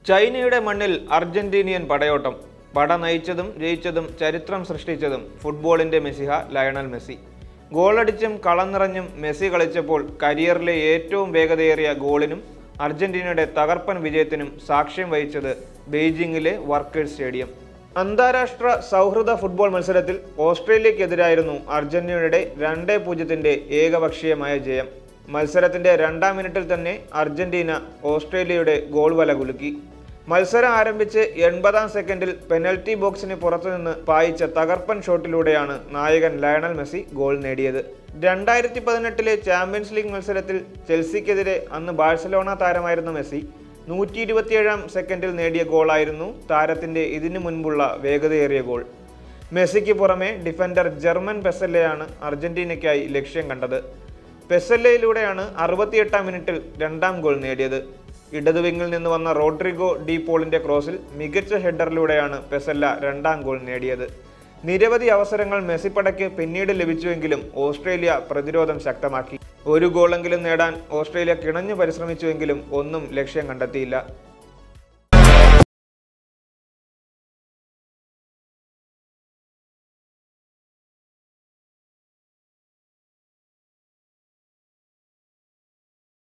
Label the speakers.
Speaker 1: ചൈനയുടെ മണ്ണിൽ അർജന്റീനിയൻ പടയോട്ടം പട നയിച്ചതും ജയിച്ചതും ചരിത്രം സൃഷ്ടിച്ചതും ഫുട്ബോളിന്റെ മെസ്സിഹ ലയണൽ മെസ്സി ഗോളടിച്ചും കളം നിറഞ്ഞും മെസ്സി കളിച്ചപ്പോൾ കരിയറിലെ ഏറ്റവും വേഗതയേറിയ ഗോളിനും അർജന്റീനയുടെ തകർപ്പൻ വിജയത്തിനും സാക്ഷ്യം വഹിച്ചത് ബെയ്ജിംഗിലെ വർക്കേഴ്സ് സ്റ്റേഡിയം അന്താരാഷ്ട്ര സൗഹൃദ ഫുട്ബോൾ മത്സരത്തിൽ ഓസ്ട്രേലിയക്കെതിരായിരുന്നു അർജന്റീനയുടെ രണ്ടേ പൂജ്യത്തിന്റെ ഏകപക്ഷീയമായ ജയം മത്സരത്തിന്റെ രണ്ടാം മിനിറ്റിൽ തന്നെ അർജന്റീന ഓസ്ട്രേലിയയുടെ ഗോൾ വല കുലുക്കി മത്സരം ആരംഭിച്ച് എൺപതാം സെക്കൻഡിൽ പെനൽറ്റി ബോക്സിന് പുറത്തുനിന്ന് പായിച്ച തകർപ്പൻ ഷോട്ടിലൂടെയാണ് നായകൻ ലയണൽ മെസ്സി ഗോൾ നേടിയത് രണ്ടായിരത്തി പതിനെട്ടിലെ ചാമ്പ്യൻസ് ലീഗ് മത്സരത്തിൽ ചെൽസിക്കെതിരെ അന്ന് ബാഴ്സലോണ താരമായിരുന്ന മെസ്സി നൂറ്റി ഇരുപത്തിയേഴാം സെക്കൻഡിൽ നേടിയ ഗോളായിരുന്നു താരത്തിന്റെ ഇതിനു മുൻപുള്ള വേഗതയേറിയ ഗോൾ മെസ്സിക്ക് പുറമെ ഡിഫൻഡർ ജർമ്മൻ പെസല്ലയാണ് അർജന്റീനയ്ക്കായി ലക്ഷ്യം കണ്ടത് പെസല്ലയിലൂടെയാണ് അറുപത്തിയെട്ടാം മിനിറ്റിൽ രണ്ടാം ഗോൾ നേടിയത് ഇടതുവിങ്ങിൽ നിന്ന് വന്ന റോഡ്രിഗോ ഡി പോളിന്റെ ക്രോസിൽ മികച്ച ഹെഡറിലൂടെയാണ് പെസല്ല രണ്ടാം ഗോൾ നേടിയത് നിരവധി അവസരങ്ങൾ മെസ്സിപ്പടയ്ക്ക് പിന്നീട് ലഭിച്ചുവെങ്കിലും ഓസ്ട്രേലിയ പ്രതിരോധം ശക്തമാക്കി ഒരു ഗോളെങ്കിലും നേടാൻ ഓസ്ട്രേലിയ കിണഞ്ഞു പരിശ്രമിച്ചുവെങ്കിലും ഒന്നും ലക്ഷ്യം കണ്ടെത്തിയില്ല